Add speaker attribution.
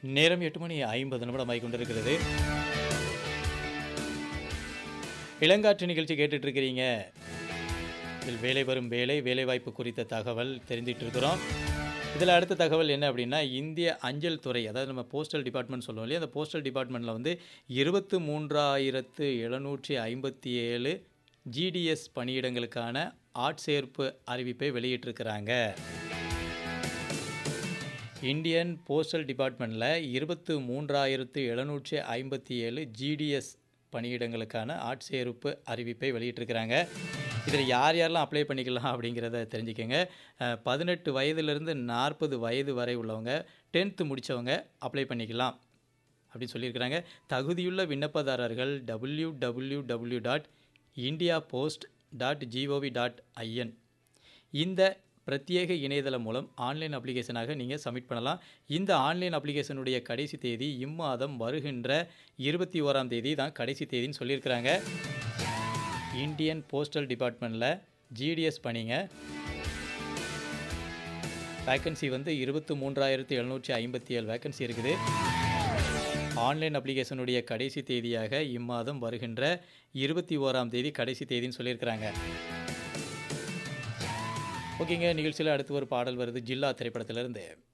Speaker 1: நேரம் எட்டு மணி ஐம்பது நிமிடம் ஆகி கொண்டிருக்கிறது இளங்காற்று நிகழ்ச்சி கேட்டுட்டு இருக்கிறீங்க இதில் வேலை வரும் வேலை வேலைவாய்ப்பு குறித்த தகவல் தெரிஞ்சிட்டு இருக்கிறோம் இதில் அடுத்த தகவல் என்ன அப்படின்னா இந்திய அஞ்சல் துறை அதாவது நம்ம போஸ்டல் டிபார்ட்மெண்ட் சொல்லுவோம் இல்லையா அந்த போஸ்டல் டிபார்ட்மெண்ட்டில் வந்து இருபத்து மூன்றாயிரத்து எழுநூற்றி ஐம்பத்தி ஏழு ஜிடிஎஸ் பணியிடங்களுக்கான ஆட்சேர்ப்பு அறிவிப்பை வெளியிட்டிருக்கிறாங்க இந்தியன் போஸ்டல் டிபார்ட்மெண்ட்டில் இருபத்து மூன்றாயிரத்து எழுநூற்றி ஐம்பத்தி ஏழு ஜிடிஎஸ் பணியிடங்களுக்கான ஆட்சேர்ப்பு அறிவிப்பை வெளியிட்டிருக்கிறாங்க இதில் யார் யாரெல்லாம் அப்ளை பண்ணிக்கலாம் அப்படிங்கிறத தெரிஞ்சுக்கோங்க அஹ், பதினெட்டு வயதிலிருந்து நாற்பது வயது வரை உள்ளவங்க டென்த்து முடித்தவங்க அப்ளை பண்ணிக்கலாம் அப்படின்னு சொல்லியிருக்கிறாங்க தகுதியுள்ள விண்ணப்பதாரர்கள் W W W dot India post dot GOV dot IN இந்த பிரத்யேக இணையதளம் மூலம் ஆன்லைன் அப்ளிகேஷனாக நீங்கள் சப்மிட் பண்ணலாம் இந்த ஆன்லைன் அப்ளிகேஷனுடைய கடைசி தேதி இம்மாதம் வருகின்ற இருபத்தி ஓராம் தேதி தான் கடைசி தேதின்னு சொல்லியிருக்கிறாங்க இந்தியன் போஸ்டல் டிபார்ட்மெண்ட்டில் ஜிடிஎஸ் பணிங்க வேக்கன்சி வந்து இருபத்து மூன்றாயிரத்து எழுநூற்றி ஐம்பத்தி ஏழு வேக்கன்சி இருக்குது ஆன்லைன் அப்ளிகேஷனுடைய கடைசி தேதியாக இம்மாதம் வருகின்ற இருபத்தி ஓராம் தேதி கடைசி தேதின்னு சொல்லியிருக்கிறாங்க ஓகேங்க நிகழ்ச்சியில் அடுத்து ஒரு பாடல் வருது ஜில்லா திரைப்படத்திலிருந்து